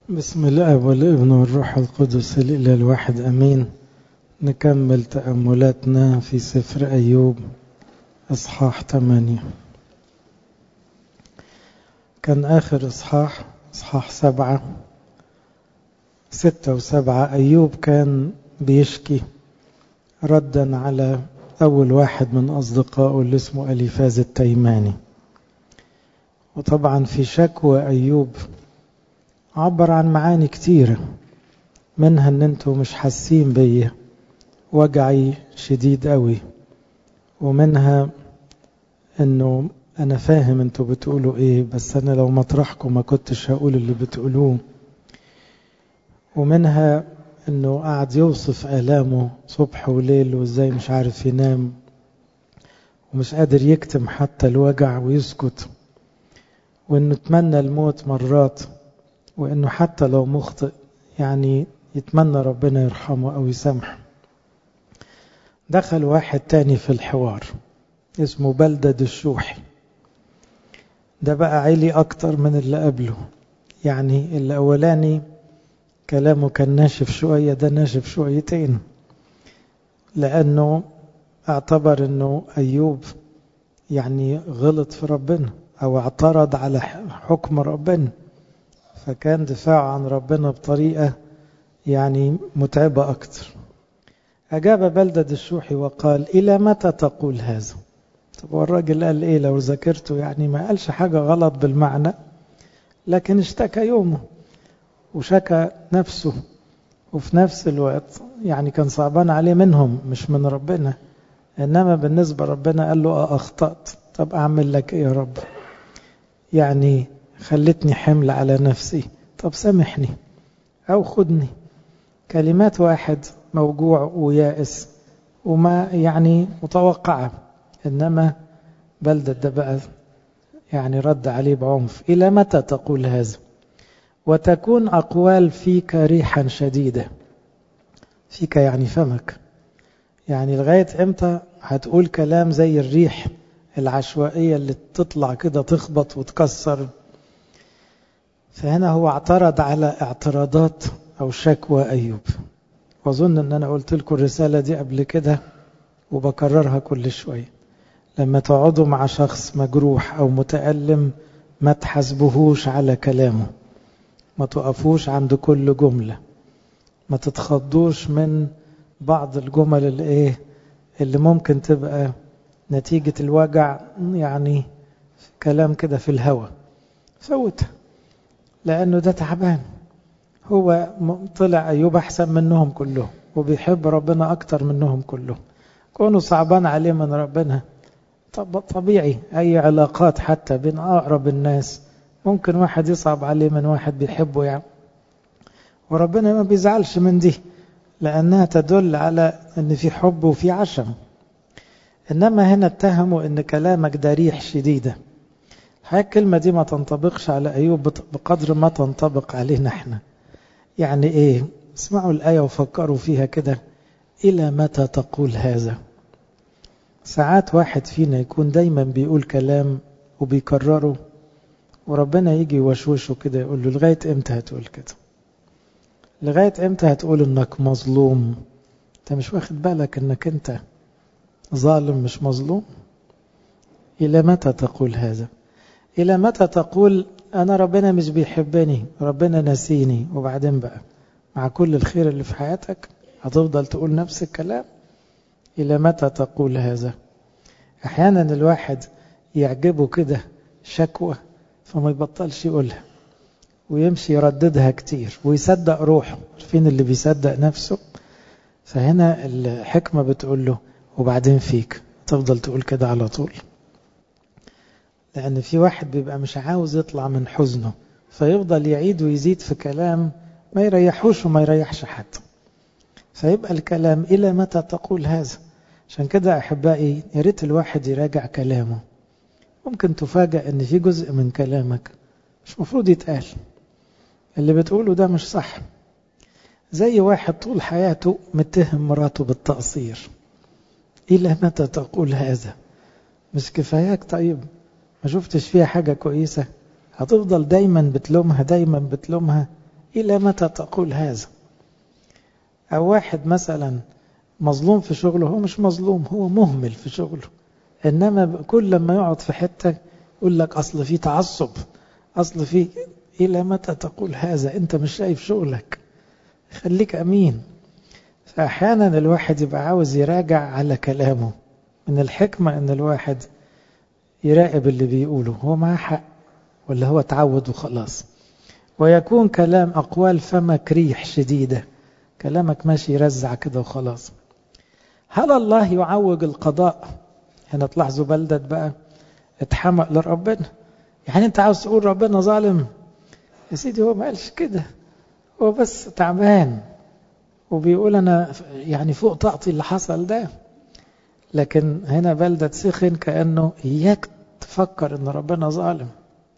بسم الاب والابن والروح القدس الاله الواحد امين نكمل تاملاتنا في سفر ايوب اصحاح 8 كان اخر اصحاح اصحاح سبعة ستة وسبعة ايوب كان بيشكي ردا على اول واحد من اصدقائه اللي اسمه اليفاز التيماني وطبعا في شكوى ايوب عبر عن معاني كتيرة منها ان انتوا مش حاسين بيا وجعي شديد قوي ومنها انه انا فاهم انتوا بتقولوا ايه بس انا لو مطرحكم ما كنتش هقول اللي بتقولوه ومنها انه قعد يوصف الامه صبح وليل وازاي مش عارف ينام ومش قادر يكتم حتى الوجع ويسكت وانه اتمنى الموت مرات وانه حتى لو مخطئ يعني يتمنى ربنا يرحمه او يسامحه دخل واحد تاني في الحوار اسمه بلدد الشوحي ده بقى عالي اكتر من اللي قبله يعني الاولاني كلامه كان ناشف شوية ده ناشف شويتين لانه اعتبر انه ايوب يعني غلط في ربنا او اعترض على حكم ربنا فكان دفاعه عن ربنا بطريقة يعني متعبة أكتر أجاب بلدد الشوحي وقال إلى متى تقول هذا طب والراجل قال إيه لو ذاكرته يعني ما قالش حاجة غلط بالمعنى لكن اشتكى يومه وشكى نفسه وفي نفس الوقت يعني كان صعبان عليه منهم مش من ربنا إنما بالنسبة ربنا قال له أخطأت طب أعمل لك إيه يا رب يعني خلتني حمل على نفسي طب سامحني أو خدني كلمات واحد موجوع ويائس وما يعني متوقعة إنما بلدة ده بقى يعني رد عليه بعنف إلى متى تقول هذا وتكون أقوال فيك ريحا شديدة فيك يعني فمك يعني لغاية إمتى هتقول كلام زي الريح العشوائية اللي تطلع كده تخبط وتكسر فهنا هو اعترض على اعتراضات أو شكوى أيوب وأظن أن أنا قلت لكم الرسالة دي قبل كده وبكررها كل شوية لما تقعدوا مع شخص مجروح أو متألم ما تحاسبوهوش على كلامه ما تقفوش عند كل جملة ما تتخضوش من بعض الجمل اللي ايه اللي ممكن تبقى نتيجة الوجع يعني كلام كده في الهوى فوتها لأنه ده تعبان هو طلع أيوب أحسن منهم كلهم وبيحب ربنا أكتر منهم كلهم كونه صعبان عليه من ربنا طب طبيعي أي علاقات حتى بين أقرب الناس ممكن واحد يصعب عليه من واحد بيحبه يعني وربنا ما بيزعلش من دي لأنها تدل على أن في حب وفي عشم إنما هنا اتهموا أن كلامك ده ريح شديدة هاي الكلمة دي ما تنطبقش على أيوب بقدر ما تنطبق علينا احنا يعني ايه اسمعوا الآية وفكروا فيها كده إلى متى تقول هذا ساعات واحد فينا يكون دايما بيقول كلام وبيكرره وربنا يجي يوشوشه كده يقول له لغاية امتى هتقول كده لغاية امتى هتقول انك مظلوم انت مش واخد بالك انك انت ظالم مش مظلوم إلى متى تقول هذا إلى متى تقول أنا ربنا مش بيحبني ربنا نسيني وبعدين بقى مع كل الخير اللي في حياتك هتفضل تقول نفس الكلام إلى متى تقول هذا أحيانا الواحد يعجبه كده شكوى فما يبطلش يقولها ويمشي يرددها كتير ويصدق روحه عارفين اللي بيصدق نفسه فهنا الحكمة بتقول له وبعدين فيك تفضل تقول كده على طول لأن في واحد بيبقى مش عاوز يطلع من حزنه فيفضل يعيد ويزيد في كلام ما يريحوش وما يريحش حد فيبقى الكلام إلى متى تقول هذا عشان كده أحبائي يا ريت الواحد يراجع كلامه ممكن تفاجأ أن في جزء من كلامك مش مفروض يتقال اللي بتقوله ده مش صح زي واحد طول حياته متهم مراته بالتقصير إلى متى تقول هذا مش كفاياك طيب ما شفتش فيها حاجة كويسة هتفضل دايما بتلومها دايما بتلومها إلى متى تقول هذا أو واحد مثلا مظلوم في شغله هو مش مظلوم هو مهمل في شغله إنما كل لما يقعد في حتة يقول لك أصل في تعصب أصل في إلى متى تقول هذا أنت مش شايف شغلك خليك أمين فأحيانا الواحد يبقى عاوز يراجع على كلامه من الحكمة أن الواحد يراقب اللي بيقوله هو معاه حق ولا هو تعود وخلاص ويكون كلام أقوال فمك ريح شديدة كلامك ماشي يرزع كده وخلاص هل الله يعوج القضاء هنا تلاحظوا بلدة بقى اتحمق لربنا يعني انت عاوز تقول ربنا ظالم يا سيدي هو ما قالش كده هو بس تعبان وبيقول انا يعني فوق طاقتي اللي حصل ده لكن هنا بلدة سخن كأنه إياك تفكر أن ربنا ظالم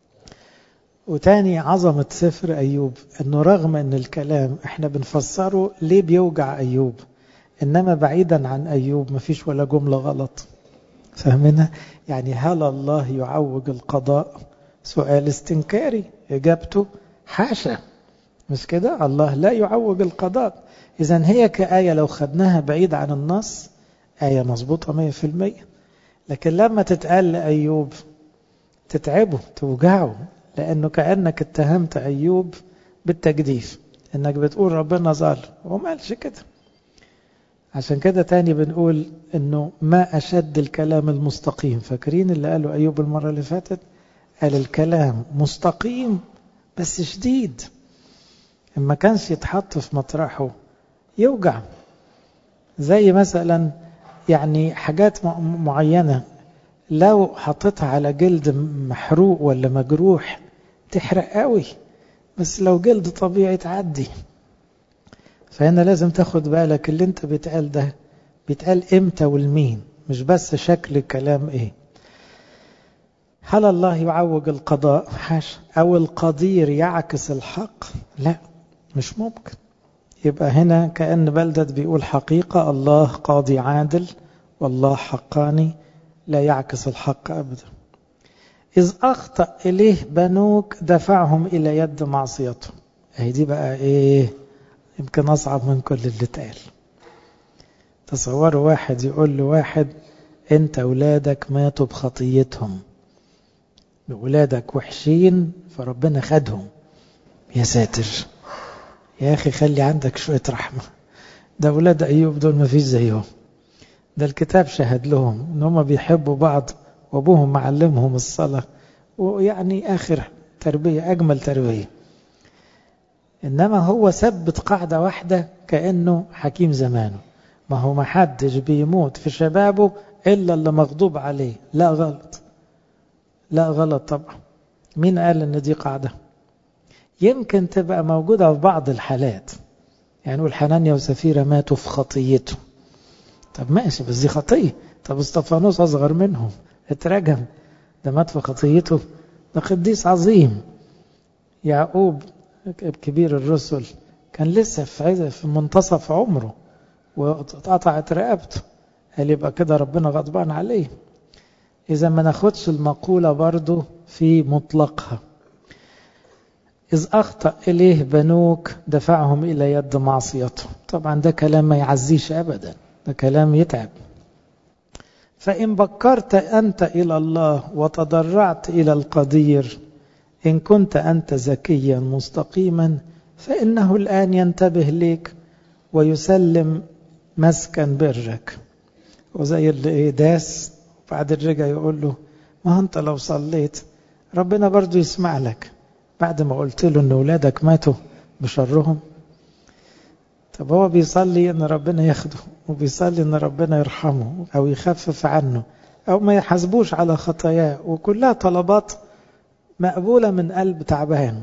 وتاني عظمة سفر أيوب أنه رغم أن الكلام احنا بنفسره ليه بيوجع أيوب إنما بعيدا عن أيوب مفيش ولا جملة غلط فهمنا يعني هل الله يعوج القضاء سؤال استنكاري إجابته حاشا مش كده الله لا يعوج القضاء إذا هي كآية لو خدناها بعيد عن النص آية مظبوطة مية في المية لكن لما تتقال لأيوب تتعبه توجعه لأنه كأنك اتهمت أيوب بالتجديف إنك بتقول ربنا ظالم هو ما قالش كده عشان كده تاني بنقول إنه ما أشد الكلام المستقيم فاكرين اللي قاله أيوب المرة اللي فاتت قال الكلام مستقيم بس شديد إما كانش يتحط في مطرحه يوجع زي مثلا يعني حاجات معينة لو حطيتها على جلد محروق ولا مجروح تحرق قوي بس لو جلد طبيعي تعدي فهنا لازم تاخد بالك اللي انت بيتقال ده بيتقال امتى والمين مش بس شكل الكلام ايه هل الله يعوج القضاء حاشا او القدير يعكس الحق لا مش ممكن يبقى هنا كأن بلدة بيقول حقيقة الله قاضي عادل والله حقاني لا يعكس الحق أبدا إذ أخطأ إليه بنوك دفعهم إلى يد معصيته أهي دي بقى إيه يمكن أصعب من كل اللي اتقال تصوروا واحد يقول له واحد أنت أولادك ماتوا بخطيتهم أولادك وحشين فربنا خدهم يا ساتر يا أخي خلي عندك شوية رحمة ده أولاد أيوب دول ما فيش زيهم ده الكتاب شهد لهم ان هم بيحبوا بعض وابوهم معلمهم الصلاة ويعني آخر تربية أجمل تربية إنما هو ثبت قاعدة واحدة كأنه حكيم زمانه ما هو ما حدش بيموت في شبابه إلا اللي مغضوب عليه لا غلط لا غلط طبعا مين قال إن دي قاعدة يمكن تبقى موجودة في بعض الحالات يعني نقول حنانيا وسفيرة ماتوا في خطيته طب ماشي بس دي خطية طب استفانوس أصغر منهم اترجم ده مات في خطيته ده قديس عظيم يعقوب كبير الرسل كان لسه في في منتصف عمره واتقطعت رقبته قال يبقى كده ربنا غضبان عليه إذا ما ناخدش المقولة برضو في مطلقها إذ أخطأ إليه بنوك دفعهم إلى يد معصيته طبعا ده كلام ما يعزيش أبدا ده كلام يتعب فإن بكرت أنت إلى الله وتضرعت إلى القدير إن كنت أنت ذكيا مستقيما فإنه الآن ينتبه ليك ويسلم مسكن برك وزي اللي داس بعد الرجع يقول له ما أنت لو صليت ربنا برضو يسمع لك بعد ما قلت له ان اولادك ماتوا بشرهم طب هو بيصلي ان ربنا ياخده وبيصلي ان ربنا يرحمه او يخفف عنه او ما يحاسبوش على خطاياه وكلها طلبات مقبولة من قلب تعبان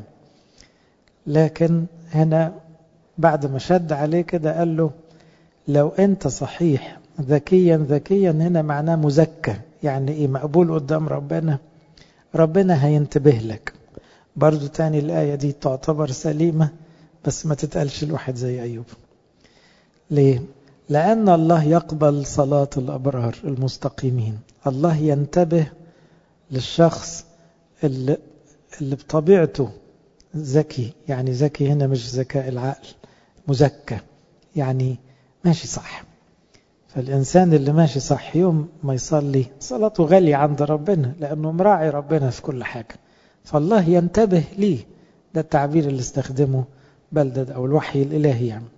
لكن هنا بعد ما شد عليه كده قال له لو انت صحيح ذكيا ذكيا هنا معناه مزكى يعني ايه مقبول قدام ربنا ربنا هينتبه لك برضو تاني الآية دي تعتبر سليمة بس ما تتقالش الواحد زي أيوب ليه؟ لأن الله يقبل صلاة الأبرار المستقيمين الله ينتبه للشخص اللي, اللي بطبيعته ذكي يعني ذكي هنا مش ذكاء العقل مزكى يعني ماشي صح فالإنسان اللي ماشي صح يوم ما يصلي صلاته غالية عند ربنا لأنه مراعي ربنا في كل حاجة فالله ينتبه ليه ده التعبير اللي استخدمه بلدد أو الوحي الإلهي يعني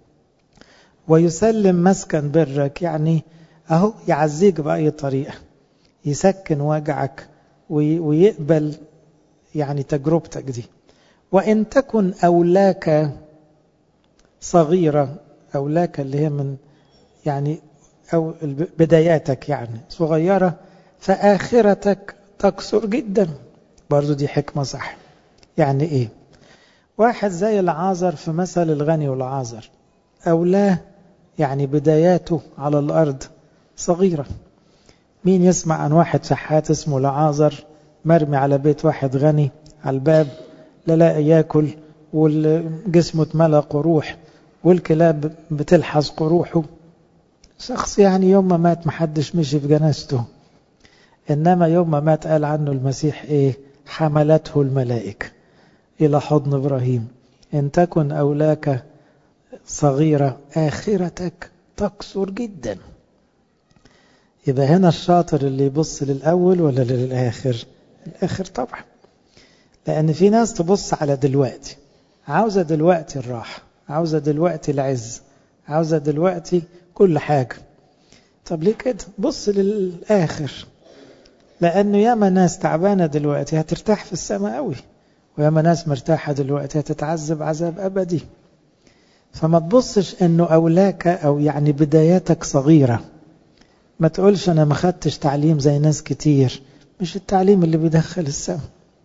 ويسلم مسكن برك يعني أهو يعزيك بأي طريقة يسكن وجعك ويقبل يعني تجربتك دي وإن تكن أولاك صغيرة أولاك اللي هي من يعني أو بداياتك يعني صغيرة فآخرتك تكسر جدا برضو دي حكمة صح يعني إيه واحد زي العازر في مثل الغني والعازر أولاه يعني بداياته على الأرض صغيرة مين يسمع عن واحد شحات اسمه لعازر مرمي على بيت واحد غني على الباب لا لاقي ياكل والجسم اتملى قروح والكلاب بتلحظ قروحه شخص يعني يوم ما مات محدش مشي في جنازته إنما يوم ما مات قال عنه المسيح إيه حملته الملائكة إلى حضن إبراهيم إن تكن أولاك صغيرة آخرتك تكسر جدا يبقى هنا الشاطر اللي يبص للأول ولا للآخر الآخر طبعا لأن في ناس تبص على دلوقتي عاوزة دلوقتي الراحة عاوزة دلوقتي العز عاوزة دلوقتي كل حاجة طب ليه كده بص للآخر لأنه ياما ناس تعبانة دلوقتي هترتاح في السماء قوي وياما ناس مرتاحة دلوقتي هتتعذب عذاب أبدي فما تبصش انه اولاك او يعني بداياتك صغيرة ما تقولش انا ما خدتش تعليم زي ناس كتير مش التعليم اللي بيدخل السماء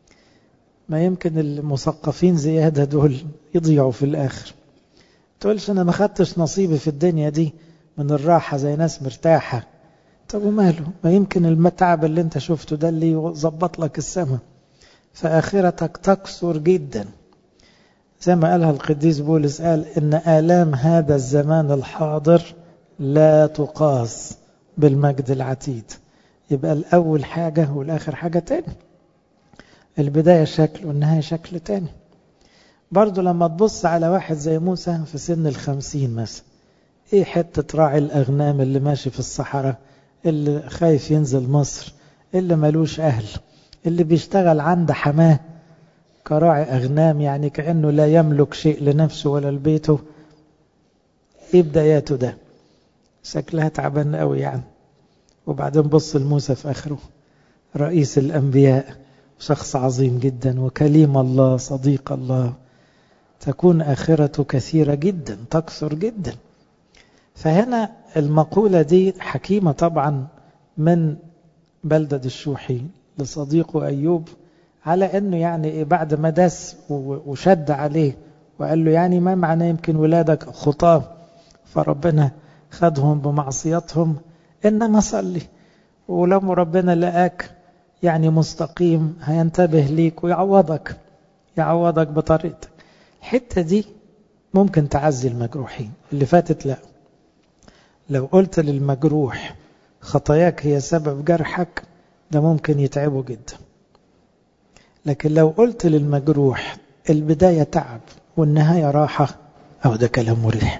ما يمكن المثقفين زيادة دول يضيعوا في الاخر تقولش انا ما خدتش نصيبي في الدنيا دي من الراحة زي ناس مرتاحة طب وماله ما يمكن المتعب اللي انت شفته ده اللي يظبط لك السماء فآخرتك تكسر جداً زي ما قالها القديس بولس قال إن آلام هذا الزمان الحاضر لا تقاس بالمجد العتيد يبقى الأول حاجة والآخر حاجة تاني البداية شكل والنهاية شكل تاني برضو لما تبص على واحد زي موسى في سن الخمسين مثلا ايه حتة راعي الأغنام اللي ماشي في الصحراء اللي خايف ينزل مصر اللي ملوش أهل اللي بيشتغل عند حماه كراعي أغنام يعني كأنه لا يملك شيء لنفسه ولا لبيته ايه بداياته ده شكلها تعبان قوي يعني وبعدين بص لموسى في آخره رئيس الأنبياء شخص عظيم جدا وكليم الله صديق الله تكون آخرته كثيرة جدا تكثر جدا فهنا المقولة دي حكيمة طبعا من بلدة الشوحي لصديقه أيوب على أنه يعني بعد ما داس وشد عليه وقال له يعني ما معنى يمكن ولادك خطاه فربنا خدهم بمعصيتهم إنما صلي ولو ربنا لقاك يعني مستقيم هينتبه ليك ويعوضك يعوضك بطريقتك الحتة دي ممكن تعزي المجروحين اللي فاتت لا لو قلت للمجروح خطاياك هي سبب جرحك ده ممكن يتعبه جدا لكن لو قلت للمجروح البداية تعب والنهاية راحة أو ده كلام مريح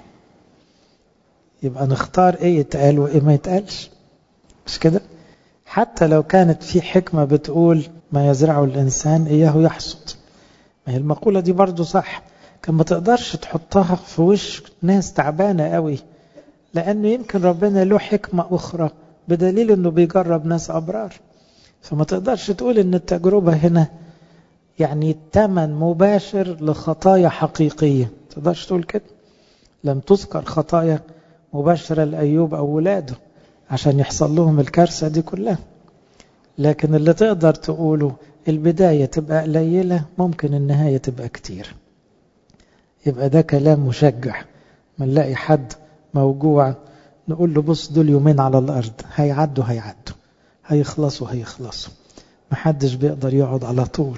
يبقى نختار ايه يتقال وايه ما يتقالش مش كده حتى لو كانت في حكمة بتقول ما يزرعه الإنسان إياه يحصد ما هي المقولة دي برضو صح كان ما تقدرش تحطها في وش ناس تعبانة قوي لأنه يمكن ربنا له حكمة أخرى بدليل أنه بيجرب ناس أبرار فما تقدرش تقول أن التجربة هنا يعني تمن مباشر لخطايا حقيقية ما تقدرش تقول كده لم تذكر خطايا مباشرة لأيوب أو ولاده عشان يحصل لهم الكارثة دي كلها لكن اللي تقدر تقوله البداية تبقى قليلة ممكن النهاية تبقى كتير يبقى ده كلام مشجع ما نلاقي حد موجوع نقول له بص دول يومين على الأرض هيعدوا هيعدوا هيخلصوا هيخلصوا محدش بيقدر يقعد على طول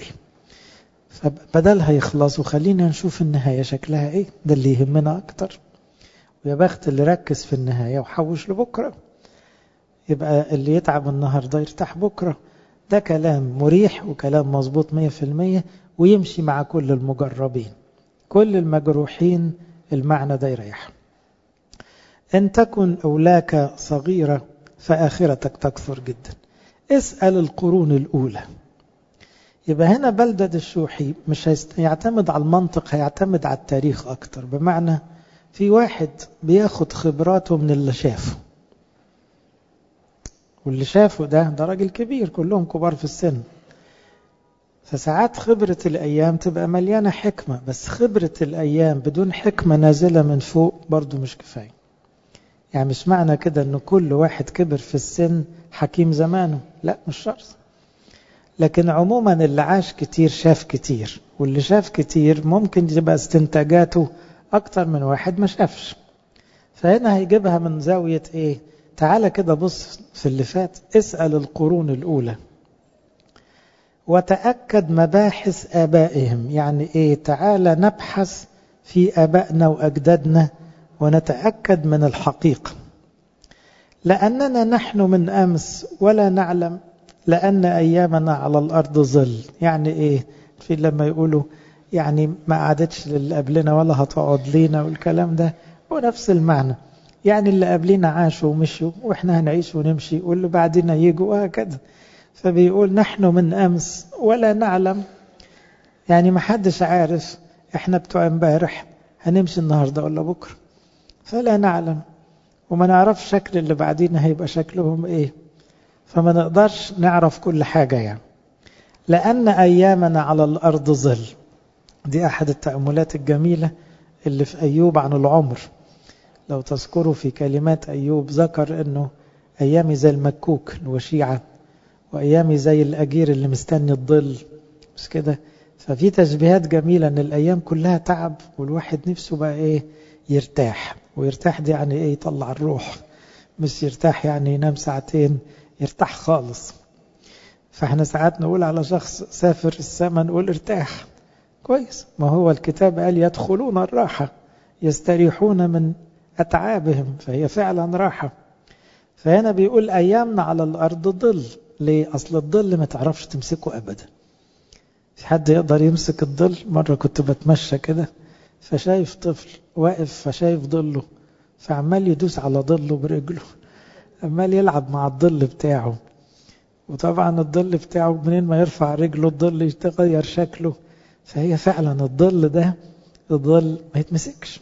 فبدل هيخلصوا خلينا نشوف النهاية شكلها ايه ده اللي يهمنا اكتر ويا بخت اللي ركز في النهاية وحوش لبكرة يبقى اللي يتعب النهاردة يرتاح بكرة ده كلام مريح وكلام مظبوط مية في المية ويمشي مع كل المجربين كل المجروحين المعنى ده يريح إن تكن أولاك صغيرة فآخرتك تكثر جدا اسأل القرون الأولى يبقى هنا بلدة الشوحي مش هيعتمد على المنطق هيعتمد على التاريخ أكتر بمعنى في واحد بياخد خبراته من اللي شافه واللي شافه ده ده راجل كبير كلهم كبار في السن فساعات خبرة الأيام تبقى مليانة حكمة بس خبرة الأيام بدون حكمة نازلة من فوق برضو مش كفاية يعني مش معنى كده أن كل واحد كبر في السن حكيم زمانه لا مش شرط لكن عموما اللي عاش كتير شاف كتير واللي شاف كتير ممكن تبقى استنتاجاته أكتر من واحد ما شافش فهنا هيجيبها من زاوية إيه تعالى كده بص في اللي فات اسأل القرون الأولى وتأكد مباحث آبائهم يعني إيه تعالى نبحث في آبائنا وأجدادنا ونتأكد من الحقيقة لأننا نحن من أمس ولا نعلم لأن أيامنا على الأرض ظل يعني إيه في لما يقولوا يعني ما قعدتش للي قبلنا ولا هتقعد لينا والكلام ده هو نفس المعنى يعني اللي قبلنا عاشوا ومشوا وإحنا هنعيش ونمشي واللي بعدنا يجوا وهكذا فبيقول نحن من أمس ولا نعلم يعني ما حدش عارف إحنا بتوع امبارح هنمشي النهاردة ولا بكرة فلا نعلم وما نعرف شكل اللي بعدين هيبقى شكلهم ايه فما نقدرش نعرف كل حاجة يعني لأن أيامنا على الأرض ظل دي أحد التأملات الجميلة اللي في أيوب عن العمر لو تذكروا في كلمات أيوب ذكر أنه أيامي زي المكوك الوشيعة وأيامي زي الأجير اللي مستني الظل مش كده ففي تشبيهات جميلة أن الأيام كلها تعب والواحد نفسه بقى إيه يرتاح ويرتاح دي يعني إيه يطلع الروح مش يرتاح يعني ينام ساعتين يرتاح خالص فاحنا ساعات نقول على شخص سافر السماء نقول ارتاح كويس ما هو الكتاب قال يدخلون الراحة يستريحون من أتعابهم فهي فعلا راحة فهنا بيقول أيامنا على الأرض ظل ليه أصل الظل ما تعرفش تمسكه أبدا في حد يقدر يمسك الظل مرة كنت بتمشى كده فشايف طفل واقف فشايف ظله فعمال يدوس على ظله برجله عمال يلعب مع الظل بتاعه وطبعا الظل بتاعه منين ما يرفع رجله الظل يتغير شكله فهي فعلا الظل ده الظل ما يتمسكش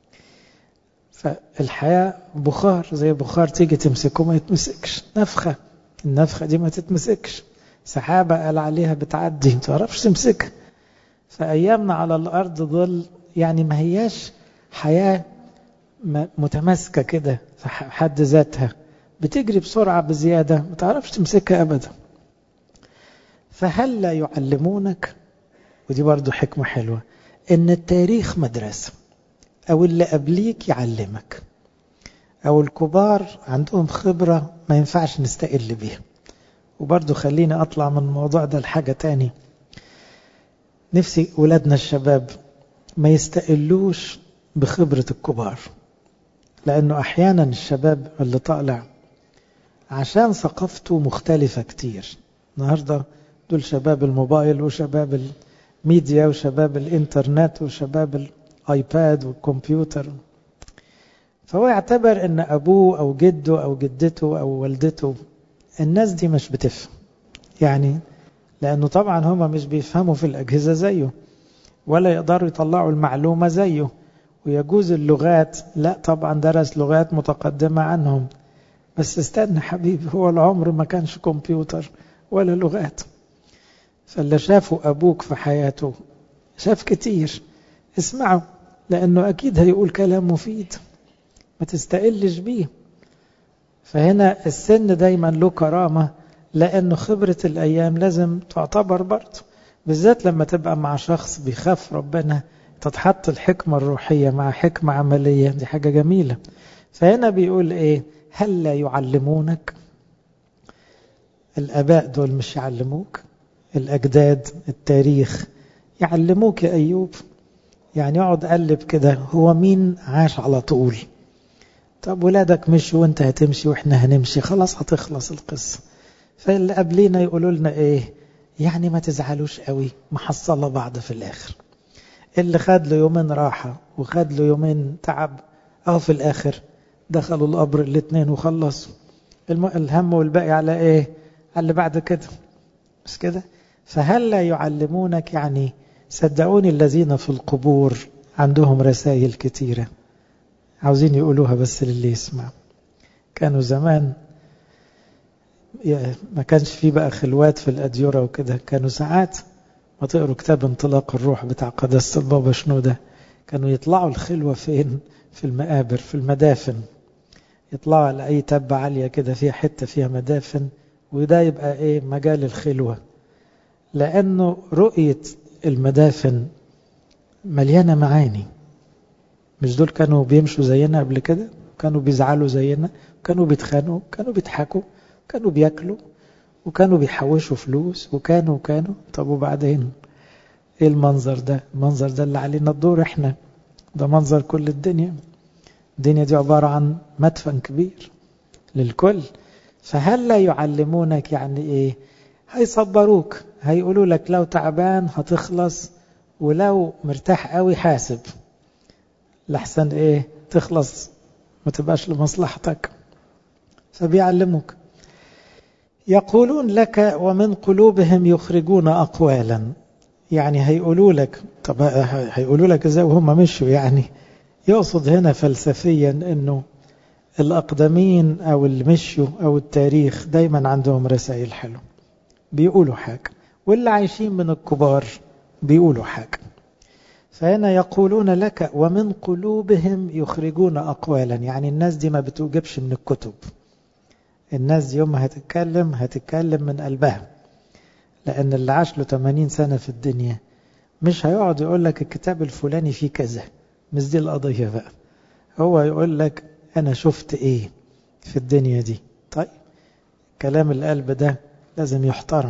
فالحياة بخار زي بخار تيجي تمسكه ما يتمسكش نفخة النفخة دي ما تتمسكش سحابة قال عليها بتعدي ما تعرفش تمسكها فأيامنا على الأرض ظل يعني ما هياش حياة متماسكة كده في حد ذاتها بتجري بسرعة بزيادة ما تعرفش تمسكها أبدا فهل لا يعلمونك ودي برضو حكمة حلوة إن التاريخ مدرسة أو اللي قبليك يعلمك أو الكبار عندهم خبرة ما ينفعش نستقل بيها وبرضو خليني أطلع من الموضوع ده لحاجة تاني نفسي ولادنا الشباب ما يستقلوش بخبرة الكبار لأنه أحيانا الشباب اللي طالع عشان ثقافته مختلفة كتير النهاردة دول شباب الموبايل وشباب الميديا وشباب الانترنت وشباب الايباد والكمبيوتر فهو يعتبر ان ابوه او جده او جدته او والدته الناس دي مش بتفهم يعني لانه طبعا هما مش بيفهموا في الاجهزه زيه ولا يقدروا يطلعوا المعلومه زيه ويجوز اللغات لا طبعا درس لغات متقدمه عنهم بس استنى حبيبي هو العمر ما كانش كمبيوتر ولا لغات فاللي شافه أبوك في حياته شاف كتير اسمعه لأنه أكيد هيقول كلام مفيد ما تستقلش بيه فهنا السن دايما له كرامة لأنه خبرة الأيام لازم تعتبر برضه بالذات لما تبقى مع شخص بيخاف ربنا تتحط الحكمة الروحية مع حكمة عملية دي حاجة جميلة فهنا بيقول إيه هل لا يعلمونك الآباء دول مش يعلموك الأجداد التاريخ يعلموك يا أيوب يعني يقعد قلب كده هو مين عاش على طول طب ولادك مشوا وانت هتمشي واحنا هنمشي خلاص هتخلص القصة فاللي قبلينا يقولوا لنا ايه يعني ما تزعلوش قوي محصلة بعض في الاخر اللي خد له يومين راحة وخد له يومين تعب اه في الاخر دخلوا القبر الاثنين وخلصوا الهم والباقي على ايه على اللي بعد كده مش كده فهل لا يعلمونك يعني صدقوني الذين في القبور عندهم رسائل كتيرة عاوزين يقولوها بس للي يسمع كانوا زمان ما كانش فيه بقى خلوات في الأديرة وكده كانوا ساعات ما تقروا كتاب انطلاق الروح بتاع قداسة البابا شنو ده كانوا يطلعوا الخلوة فين في المقابر في المدافن يطلعوا على أي تبة عالية كده فيها حتة فيها مدافن وده يبقى إيه مجال الخلوة لأنه رؤية المدافن مليانة معاني مش دول كانوا بيمشوا زينا قبل كده كانوا بيزعلوا زينا كانوا بيتخانقوا كانوا بيضحكوا كانوا بياكلوا وكانوا بيحوشوا فلوس وكانوا وكانوا طب وبعدين ايه المنظر ده المنظر ده اللي علينا الدور احنا ده منظر كل الدنيا الدنيا دي عبارة عن مدفن كبير للكل فهل لا يعلمونك يعني ايه هيصبروك هيقولوا لك لو تعبان هتخلص ولو مرتاح قوي حاسب لحسن ايه تخلص ما تبقاش لمصلحتك فبيعلموك يقولون لك ومن قلوبهم يخرجون أقوالا يعني هيقولوا لك طب هيقولوا لك ازاي وهم مشوا يعني يقصد هنا فلسفيا انه الأقدمين أو المشيوا أو التاريخ دايما عندهم رسائل حلوة بيقولوا حاجة واللي عايشين من الكبار بيقولوا حاجة فهنا يقولون لك ومن قلوبهم يخرجون أقوالا يعني الناس دي ما بتوجبش من الكتب الناس دي يوم ما هتتكلم هتتكلم من قلبها لأن اللي عاش له 80 سنة في الدنيا مش هيقعد يقول لك الكتاب الفلاني فيه كذا مش دي القضية بقى هو يقول لك أنا شفت إيه في الدنيا دي طيب كلام القلب ده لازم يحترم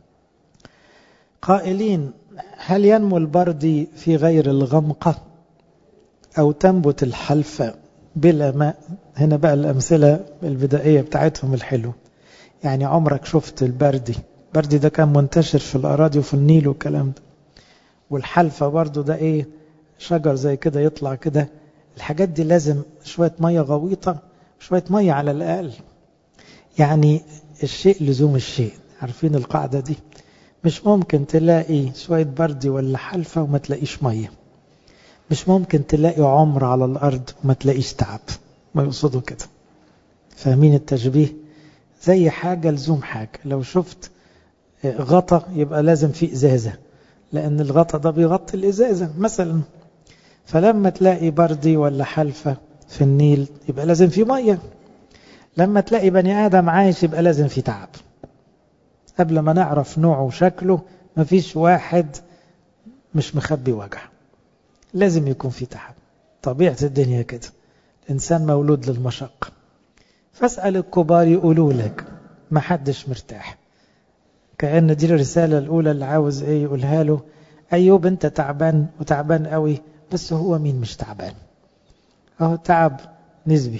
قائلين هل ينمو البردي في غير الغمقة أو تنبت الحلفة بلا ماء هنا بقى الأمثلة البدائية بتاعتهم الحلو يعني عمرك شفت البردي البردي ده كان منتشر في الأراضي وفي النيل والكلام ده والحلفة برضو ده إيه شجر زي كده يطلع كده الحاجات دي لازم شوية مية غويطة شوية مية على الأقل يعني الشيء لزوم الشيء عارفين القاعدة دي مش ممكن تلاقي شوية بردي ولا حلفة وما تلاقيش مية مش ممكن تلاقي عمر على الأرض وما تلاقيش تعب ما يقصدوا كده فاهمين التشبيه زي حاجة لزوم حاجة لو شفت غطا يبقى لازم في إزازة لأن الغطا ده بيغطي الإزازة مثلا فلما تلاقي بردي ولا حلفة في النيل يبقى لازم في مية لما تلاقي بني آدم عايش يبقى لازم في تعب قبل ما نعرف نوعه وشكله مفيش واحد مش مخبي وجع لازم يكون في تعب طبيعة الدنيا كده الإنسان مولود للمشقة فاسأل الكبار يقولوا لك ما حدش مرتاح كأن دي الرسالة الأولى اللي عاوز إيه يقولها له أيوب أنت تعبان وتعبان قوي بس هو مين مش تعبان أهو تعب نسبي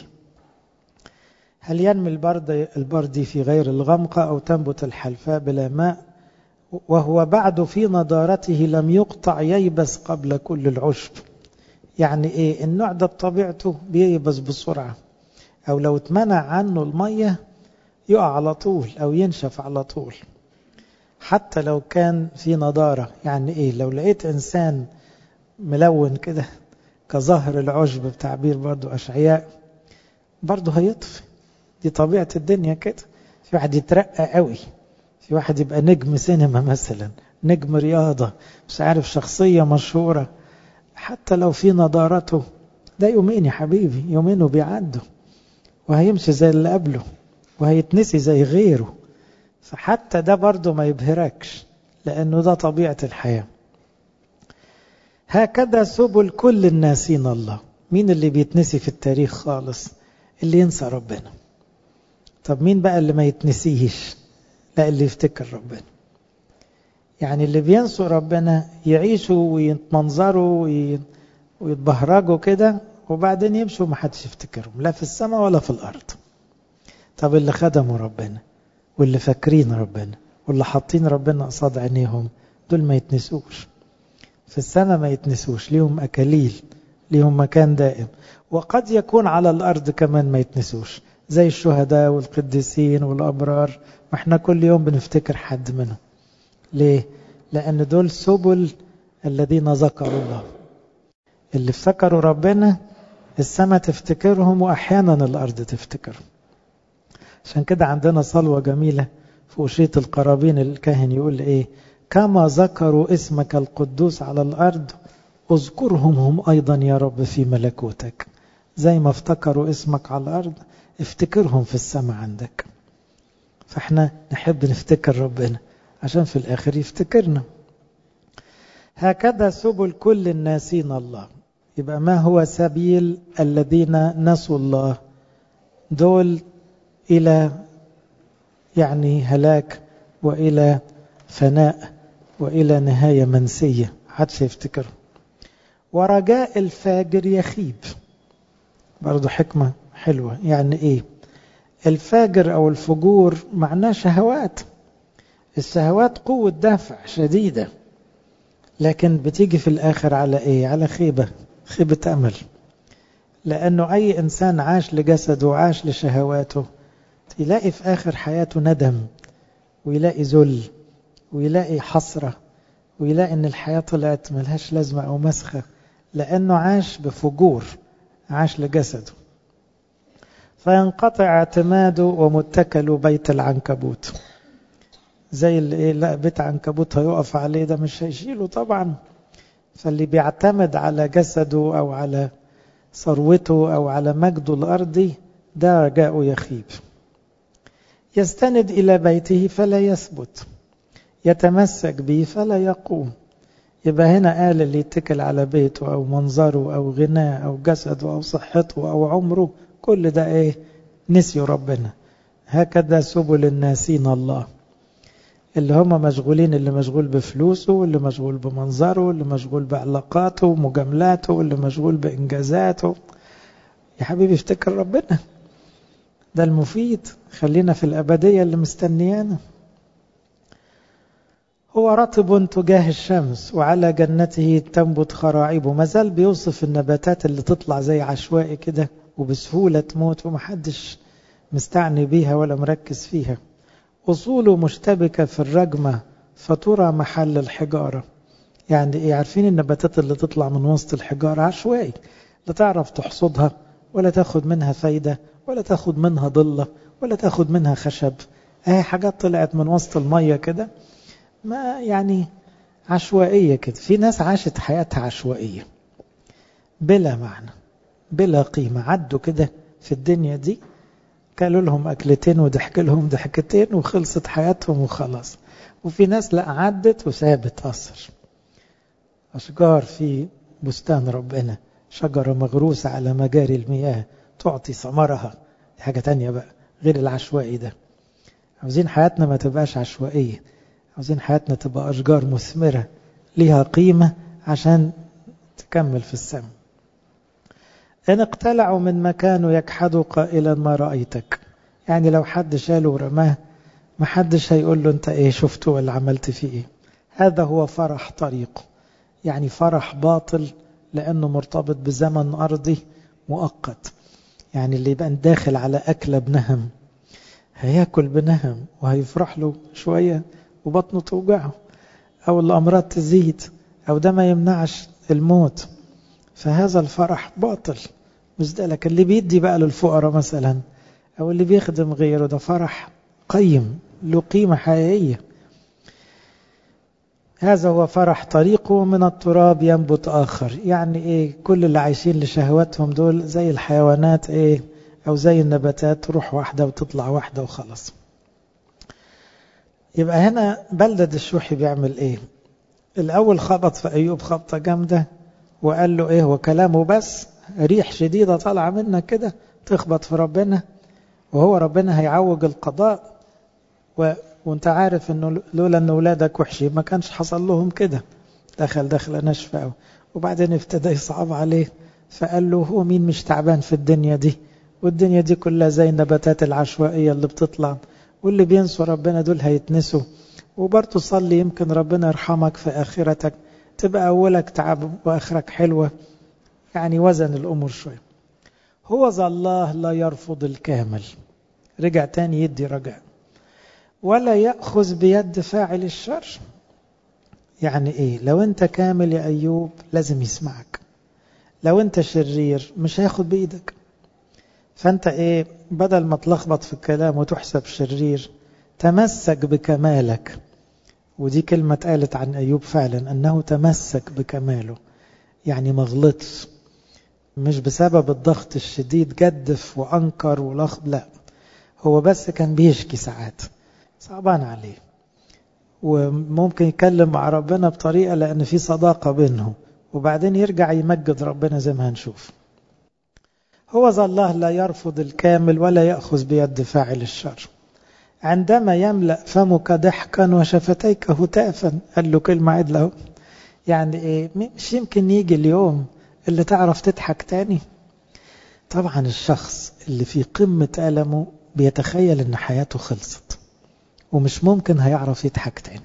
هل ينمي البرد البردي في غير الغمقة أو تنبت الحلفاء بلا ماء وهو بعد في نضارته لم يقطع ييبس قبل كل العشب يعني ايه النوع ده بطبيعته بييبس بسرعة او لو اتمنع عنه المية يقع على طول او ينشف على طول حتى لو كان في نضارة يعني ايه لو لقيت انسان ملون كده كظهر العشب بتعبير برضو اشعياء برضو هيطفي دي طبيعة الدنيا كده في واحد يترقى قوي في واحد يبقى نجم سينما مثلا نجم رياضة مش عارف شخصية مشهورة حتى لو في نضارته ده يومين يا حبيبي يومين وبيعدوا وهيمشي زي اللي قبله وهيتنسي زي غيره فحتى ده برضه ما يبهركش لأنه ده طبيعة الحياة هكذا سبل كل الناسين الله مين اللي بيتنسي في التاريخ خالص اللي ينسى ربنا طب مين بقى اللي ما يتنسيش لا اللي يفتكر ربنا يعني اللي بينسوا ربنا يعيشوا ويتمنظروا ويتبهرجوا كده وبعدين يمشوا ما حدش يفتكرهم لا في السماء ولا في الأرض طب اللي خدموا ربنا واللي فاكرين ربنا واللي حاطين ربنا قصاد عينيهم دول ما يتنسوش في السماء ما يتنسوش ليهم أكاليل ليهم مكان دائم وقد يكون على الأرض كمان ما يتنسوش زي الشهداء والقديسين والأبرار ما احنا كل يوم بنفتكر حد منهم ليه؟ لأن دول سبل الذين ذكروا الله اللي افتكروا ربنا السماء تفتكرهم وأحيانا الأرض تفتكرهم عشان كده عندنا صلوة جميلة في أشية القرابين الكاهن يقول إيه كما ذكروا اسمك القدوس على الأرض اذكرهم هم أيضا يا رب في ملكوتك زي ما افتكروا اسمك على الأرض افتكرهم في السماء عندك فاحنا نحب نفتكر ربنا عشان في الآخر يفتكرنا هكذا سبل كل الناسين الله يبقى ما هو سبيل الذين نسوا الله دول إلى يعني هلاك وإلى فناء وإلى نهاية منسية حدش يفتكر ورجاء الفاجر يخيب برضو حكمة حلوة يعني إيه الفاجر أو الفجور معناه شهوات الشهوات قوة دافع شديدة لكن بتيجي في الآخر على إيه على خيبة خيبة أمل لأنه أي إنسان عاش لجسده وعاش لشهواته يلاقي في آخر حياته ندم ويلاقي ذل ويلاقي حسرة ويلاقي أن الحياة طلعت ملهاش لازمة أو مسخة لأنه عاش بفجور عاش لجسده فينقطع اعتماده ومتكله بيت العنكبوت زي اللي ايه لا بيت عنكبوت هيقف عليه ده مش هيشيله طبعا فاللي بيعتمد على جسده او على ثروته او على مجده الارضي ده رجاءه يخيب يستند الى بيته فلا يثبت يتمسك به فلا يقوم يبقى هنا قال اللي يتكل على بيته او منظره او غناه او جسده او صحته او عمره كل ده ايه نسيوا ربنا هكذا سبل الناسين الله اللي هم مشغولين اللي مشغول بفلوسه واللي مشغول بمنظره واللي مشغول بعلاقاته ومجاملاته واللي مشغول بإنجازاته يا حبيبي افتكر ربنا ده المفيد خلينا في الأبدية اللي مستنيانا هو رطب تجاه الشمس وعلى جنته تنبت خراعيبه مازال بيوصف النباتات اللي تطلع زي عشوائي كده وبسهولة تموت ومحدش مستعني بيها ولا مركز فيها أصوله مشتبكة في الرجمة فترى محل الحجارة يعني إيه عارفين النباتات اللي تطلع من وسط الحجارة عشوائي لا تعرف تحصدها ولا تاخد منها فايدة ولا تاخد منها ضلة ولا تاخد منها خشب اهي حاجات طلعت من وسط المية كده ما يعني عشوائية كده في ناس عاشت حياتها عشوائية بلا معنى بلا قيمة عدوا كده في الدنيا دي كلوا لهم أكلتين وضحك لهم ضحكتين وخلصت حياتهم وخلاص وفي ناس لا عدت وسابت أثر أشجار في بستان ربنا شجرة مغروسة على مجاري المياه تعطي ثمرها دي حاجة تانية بقى غير العشوائي ده عاوزين حياتنا ما تبقاش عشوائية عاوزين حياتنا تبقى أشجار مثمرة ليها قيمة عشان تكمل في السماء إن اقتلعوا من مكانه يكحدوا قائلا ما رأيتك يعني لو حد شاله ورماه ما حدش هيقول له انت ايه شفته ولا عملت فيه ايه هذا هو فرح طريقه يعني فرح باطل لأنه مرتبط بزمن أرضي مؤقت يعني اللي يبقى داخل على أكلة بنهم هياكل بنهم وهيفرح له شوية وبطنه توجعه أو الأمراض تزيد أو ده ما يمنعش الموت فهذا الفرح باطل مش ده لكن اللي بيدي بقى للفقراء مثلا أو اللي بيخدم غيره ده فرح قيم له قيمة حقيقية هذا هو فرح طريقه من التراب ينبت آخر يعني إيه كل اللي عايشين لشهواتهم دول زي الحيوانات إيه أو زي النباتات تروح واحدة وتطلع واحدة وخلاص يبقى هنا بلدد الشوحي بيعمل إيه الأول خبط في أيوب خبطة جامدة وقال له إيه وكلامه بس ريح شديدة طالعة منك كده تخبط في ربنا وهو ربنا هيعوج القضاء و... وانت عارف انه لولا ان اولادك وحشين ما كانش حصل لهم كده دخل دخله ناشفه قوي وبعدين ابتدى يصعب عليه فقال له هو مين مش تعبان في الدنيا دي والدنيا دي كلها زي النباتات العشوائيه اللي بتطلع واللي بينسوا ربنا دول هيتنسوا وبرضه صلي يمكن ربنا يرحمك في آخرتك تبقى أولك تعب وآخرك حلوة يعني وزن الأمور شوية هو ذا الله لا يرفض الكامل رجع تاني يدي رجع ولا يأخذ بيد فاعل الشر يعني ايه لو انت كامل يا ايوب لازم يسمعك لو انت شرير مش هياخد بايدك فانت ايه بدل ما تلخبط في الكلام وتحسب شرير تمسك بكمالك ودي كلمة قالت عن أيوب فعلا أنه تمسك بكماله يعني ما غلطش مش بسبب الضغط الشديد جدف وأنكر ولخب لا هو بس كان بيشكي ساعات صعبان عليه وممكن يتكلم مع ربنا بطريقة لأن في صداقة بينهم وبعدين يرجع يمجد ربنا زي ما هنشوف هو ذا الله لا يرفض الكامل ولا يأخذ بيد فاعل الشر عندما يملأ فمك ضحكا وشفتيك هتافا قال له كلمة عدلة يعني ايه مش يمكن يجي اليوم اللي تعرف تضحك تاني طبعا الشخص اللي في قمة ألمه بيتخيل ان حياته خلصت ومش ممكن هيعرف يضحك تاني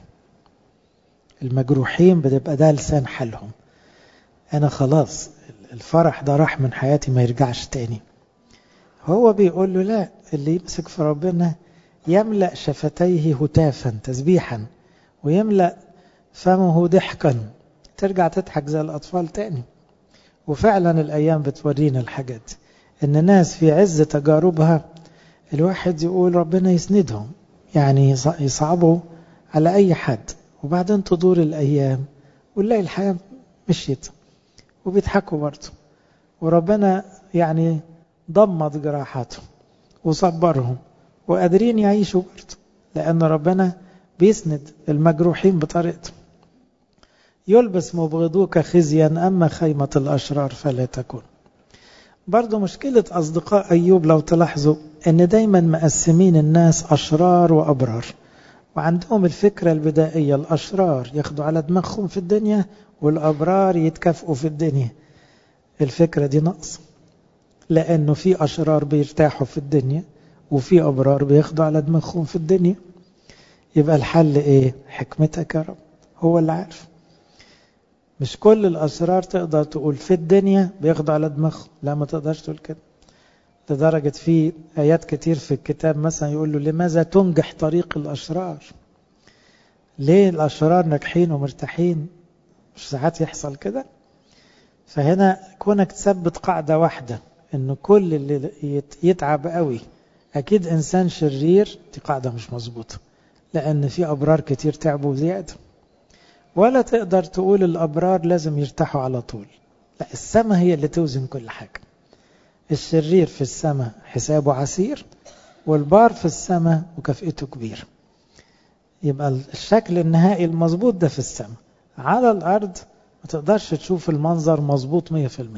المجروحين بتبقى ده لسان حالهم انا خلاص الفرح ده راح من حياتي ما يرجعش تاني هو بيقول له لا اللي يمسك في ربنا يملأ شفتيه هتافا تسبيحا ويملأ فمه ضحكا ترجع تضحك زي الأطفال تاني وفعلا الأيام بتورينا الحاجات إن ناس في عز تجاربها الواحد يقول ربنا يسندهم يعني يصعبوا على أي حد وبعدين تدور الأيام ونلاقي الحياة مشيت وبيضحكوا برضه وربنا يعني ضمد جراحاتهم وصبرهم وقادرين يعيشوا برضه لأن ربنا بيسند المجروحين بطريقته يلبس مبغضوك خزيا أما خيمة الأشرار فلا تكون برضه مشكلة أصدقاء أيوب لو تلاحظوا أن دايما مقسمين الناس أشرار وأبرار وعندهم الفكرة البدائية الأشرار ياخدوا على دماغهم في الدنيا والأبرار يتكافئوا في الدنيا الفكرة دي نقص لأنه في أشرار بيرتاحوا في الدنيا وفي أبرار بياخدوا على دماغهم في الدنيا يبقى الحل إيه حكمتك يا رب هو اللي عارف مش كل الأسرار تقدر تقول في الدنيا بياخدوا على دماغهم لا ما تقدرش تقول كده لدرجة في آيات كتير في الكتاب مثلا يقول له لماذا تنجح طريق الأشرار ليه الأشرار ناجحين ومرتاحين مش ساعات يحصل كده فهنا كونك تثبت قاعدة واحدة انه كل اللي يتعب قوي اكيد انسان شرير دي قاعدة مش مظبوطة لان في ابرار كتير تعبوا زيادة ولا تقدر تقول الابرار لازم يرتاحوا على طول لا السماء هي اللي توزن كل حاجة الشرير في السماء حسابه عسير والبار في السماء مكافئته كبير يبقى الشكل النهائي المظبوط ده في السماء على الارض ما تقدرش تشوف المنظر مظبوط 100%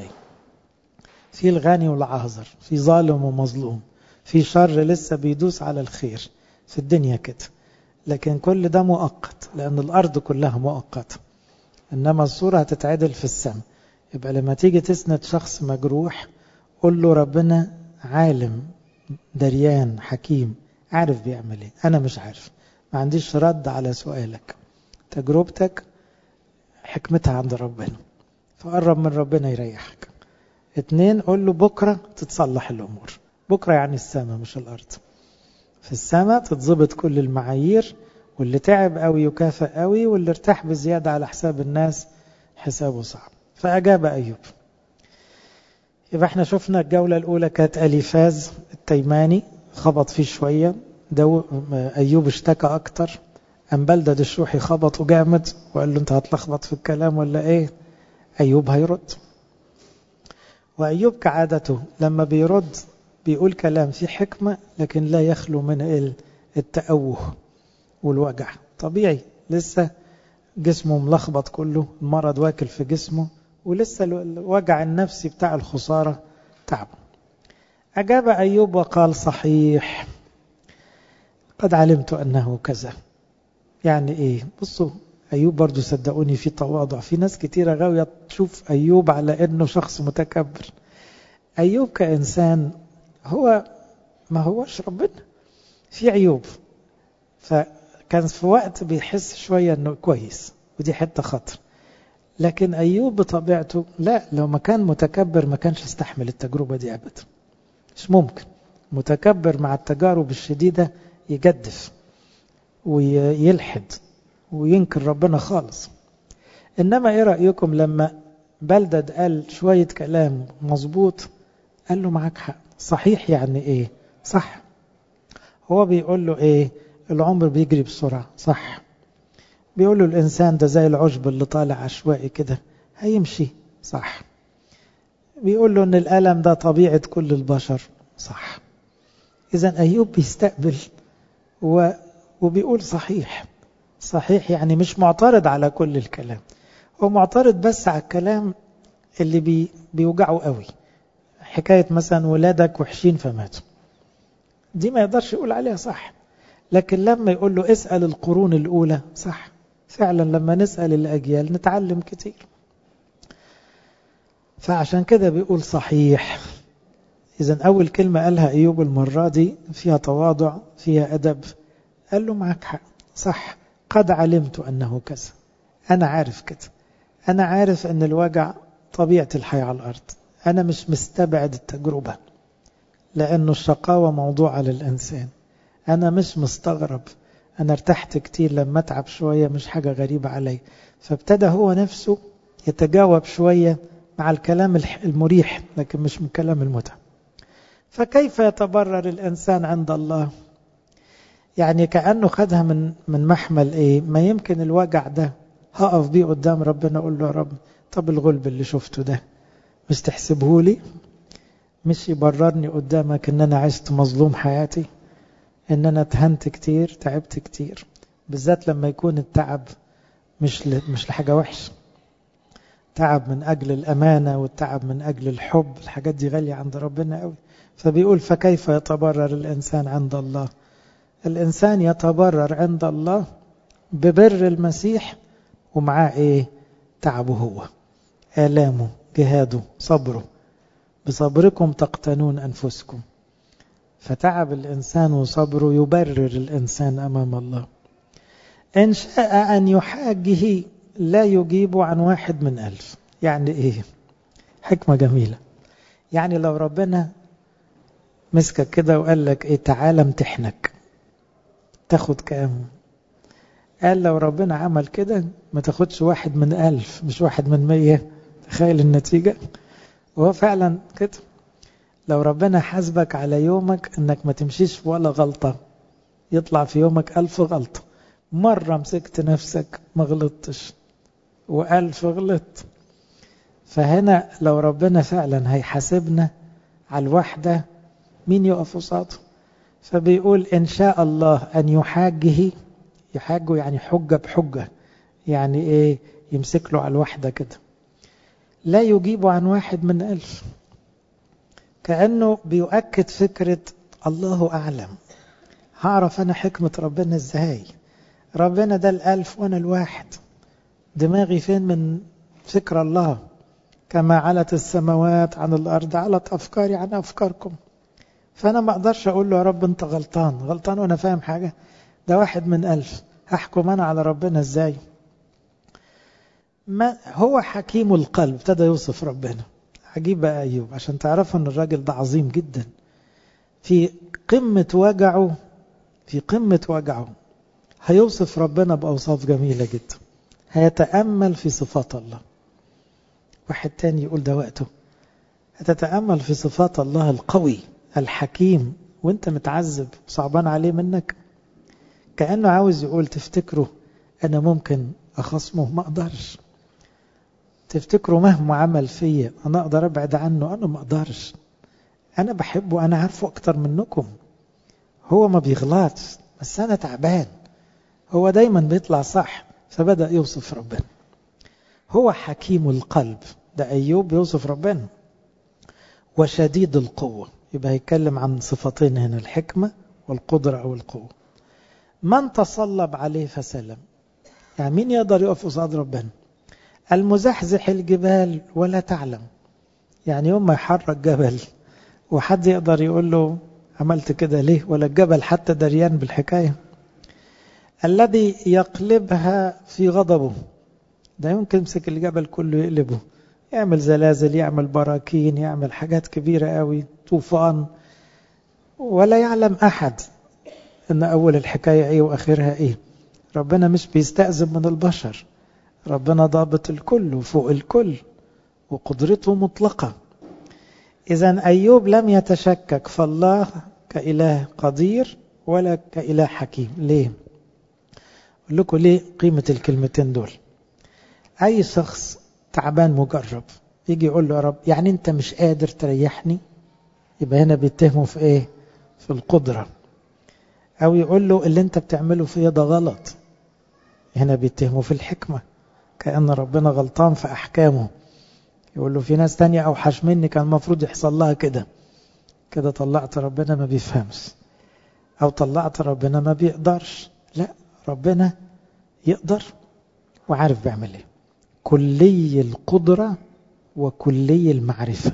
في الغني والعاذر في ظالم ومظلوم في شر لسه بيدوس على الخير في الدنيا كده لكن كل ده مؤقت لأن الأرض كلها مؤقتة إنما الصورة هتتعدل في السماء يبقى لما تيجي تسند شخص مجروح قول له ربنا عالم دريان حكيم عارف بيعمل ايه أنا مش عارف ما عنديش رد على سؤالك تجربتك حكمتها عند ربنا فقرب من ربنا يريحك اتنين قول له بكرة تتصلح الأمور بكرة يعني السماء مش الأرض في السماء تتظبط كل المعايير واللي تعب قوي يكافئ قوي واللي ارتاح بزيادة على حساب الناس حسابه صعب فأجاب أيوب يبقى احنا شفنا الجولة الأولى كانت أليفاز التيماني خبط فيه شوية دو أيوب اشتكى أكتر أم بلدد الشوحي خبطه جامد وقال له أنت هتلخبط في الكلام ولا إيه أيوب هيرد وأيوب كعادته لما بيرد بيقول كلام فيه حكمة لكن لا يخلو من التأوه والوجع طبيعي لسه جسمه ملخبط كله المرض واكل في جسمه ولسه الوجع النفسي بتاع الخسارة تعبه أجاب أيوب وقال صحيح قد علمت أنه كذا يعني إيه بصوا أيوب برضو صدقوني في تواضع في ناس كتيرة غاوية تشوف أيوب على أنه شخص متكبر أيوب كإنسان هو ما هوش ربنا في عيوب فكان في وقت بيحس شوية انه كويس ودي حتة خطر لكن أيوب بطبيعته لا لو ما كان متكبر ما كانش استحمل التجربة دي أبدا مش ممكن متكبر مع التجارب الشديدة يجدف ويلحد وينكر ربنا خالص إنما إيه رأيكم لما بلدد قال شوية كلام مظبوط قال له معاك حق صحيح يعني إيه صح هو بيقول له إيه العمر بيجري بسرعة صح بيقول له الإنسان ده زي العشب اللي طالع عشوائي كده هيمشي صح بيقول له إن الألم ده طبيعة كل البشر صح إذا أيوب بيستقبل و... وبيقول صحيح صحيح يعني مش معترض على كل الكلام هو معترض بس على الكلام اللي بي... بيوجعه قوي حكاية مثلا ولادك وحشين فماتوا دي ما يقدرش يقول عليها صح لكن لما يقول له اسأل القرون الأولى صح فعلا لما نسأل الأجيال نتعلم كتير فعشان كده بيقول صحيح إذا أول كلمة قالها أيوب المرة دي فيها تواضع فيها أدب قال له معك حق صح قد علمت أنه كذا أنا عارف كده أنا عارف أن الوجع طبيعة الحياة على الأرض أنا مش مستبعد التجربة لأنه الشقاوة موضوع للإنسان أنا مش مستغرب أنا ارتحت كتير لما أتعب شوية مش حاجة غريبة علي فابتدى هو نفسه يتجاوب شوية مع الكلام المريح لكن مش من كلام المتعب فكيف يتبرر الإنسان عند الله يعني كأنه خدها من من محمل إيه ما يمكن الوجع ده هقف بيه قدام ربنا أقول له يا رب طب الغلب اللي شفته ده مش تحسبه لي مش يبررني قدامك ان انا عشت مظلوم حياتي ان انا اتهنت كتير تعبت كتير بالذات لما يكون التعب مش مش لحاجه وحشه تعب من اجل الامانه والتعب من اجل الحب الحاجات دي غاليه عند ربنا قوي فبيقول فكيف يتبرر الانسان عند الله الانسان يتبرر عند الله ببر المسيح ومعاه ايه تعبه هو الامه جهاده صبره بصبركم تقتنون انفسكم فتعب الإنسان وصبره يبرر الإنسان أمام الله إن شاء أن يحاجه لا يجيب عن واحد من ألف يعني إيه حكمة جميلة يعني لو ربنا مسكك كده وقال لك إيه تعالى امتحنك تاخد كام قال لو ربنا عمل كده ما تاخدش واحد من ألف مش واحد من مية تخيل النتيجة وهو فعلا كده لو ربنا حاسبك على يومك انك ما تمشيش في ولا غلطة يطلع في يومك ألف غلطة مرة مسكت نفسك ما غلطتش وألف غلط فهنا لو ربنا فعلا هيحاسبنا على الوحدة مين يقف قصاده فبيقول إن شاء الله أن يحاجه يحاجه يعني حجة بحجة يعني إيه يمسك له على الوحدة كده لا يجيب عن واحد من ألف كأنه بيؤكد فكرة الله أعلم هعرف أنا حكمة ربنا إزاي ربنا ده الألف وأنا الواحد دماغي فين من فكر الله كما علت السماوات عن الأرض علت أفكاري عن أفكاركم فأنا ما أقدرش أقول له يا رب أنت غلطان غلطان وأنا فاهم حاجة ده واحد من ألف هحكم أنا على ربنا إزاي ما هو حكيم القلب ابتدى يوصف ربنا عجيب بقى أيوب عشان تعرفوا أن الراجل ده عظيم جدا في قمة وجعه في قمة وجعه هيوصف ربنا بأوصاف جميلة جدا هيتأمل في صفات الله واحد تاني يقول ده وقته هتتأمل في صفات الله القوي الحكيم وانت متعذب صعبان عليه منك كأنه عاوز يقول تفتكروا أنا ممكن أخصمه ما أقدرش تفتكروا مهما عمل فيا أنا أقدر أبعد عنه أنا ما أقدرش أنا بحبه أنا عارفه أكتر منكم هو ما بيغلطش بس أنا تعبان هو دايما بيطلع صح فبدأ يوصف ربنا هو حكيم القلب ده أيوب بيوصف ربنا وشديد القوة يبقى هيتكلم عن صفتين هنا الحكمة والقدرة أو القوة من تصلب عليه فسلم يعني مين يقدر يقف قصاد ربنا المزحزح الجبال ولا تعلم يعني يوم ما يحرك جبل وحد يقدر يقول له عملت كده ليه ولا الجبل حتى دريان بالحكاية الذي يقلبها في غضبه ده يمكن يمسك الجبل كله يقلبه يعمل زلازل يعمل براكين يعمل حاجات كبيرة قوي طوفان ولا يعلم أحد أن أول الحكاية إيه وآخرها إيه ربنا مش بيستأذن من البشر ربنا ضابط الكل وفوق الكل وقدرته مطلقة إذا أيوب لم يتشكك فالله كإله قدير ولا كإله حكيم ليه؟ أقول لكم ليه قيمة الكلمتين دول أي شخص تعبان مجرب يجي يقول له يا رب يعني أنت مش قادر تريحني يبقى هنا بيتهمه في إيه؟ في القدرة أو يقول له اللي أنت بتعمله فيا ده غلط هنا بيتهمه في الحكمة كأن ربنا غلطان في أحكامه يقول له في ناس تانية أوحش مني كان المفروض يحصل لها كده كده طلعت ربنا ما بيفهمش أو طلعت ربنا ما بيقدرش لا ربنا يقدر وعارف بيعمل ايه كلي القدرة وكلي المعرفة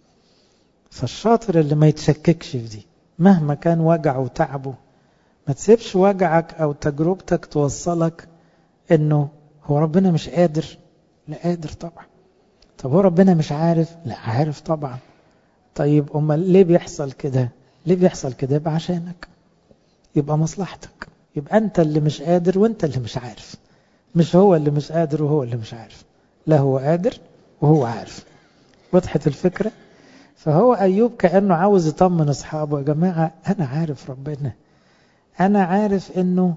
فالشاطر اللي ما يتشككش في دي مهما كان وجعه وتعبه ما تسيبش وجعك أو تجربتك توصلك انه هو ربنا مش قادر لا قادر طبعا طب هو ربنا مش عارف لا عارف طبعا طيب امال ليه بيحصل كده ليه بيحصل كده يبقى عشانك يبقى مصلحتك يبقى انت اللي مش قادر وانت اللي مش عارف مش هو اللي مش قادر وهو اللي مش عارف لا هو قادر وهو عارف وضحت الفكرة فهو أيوب كأنه عاوز يطمن أصحابه يا جماعة أنا عارف ربنا أنا عارف أنه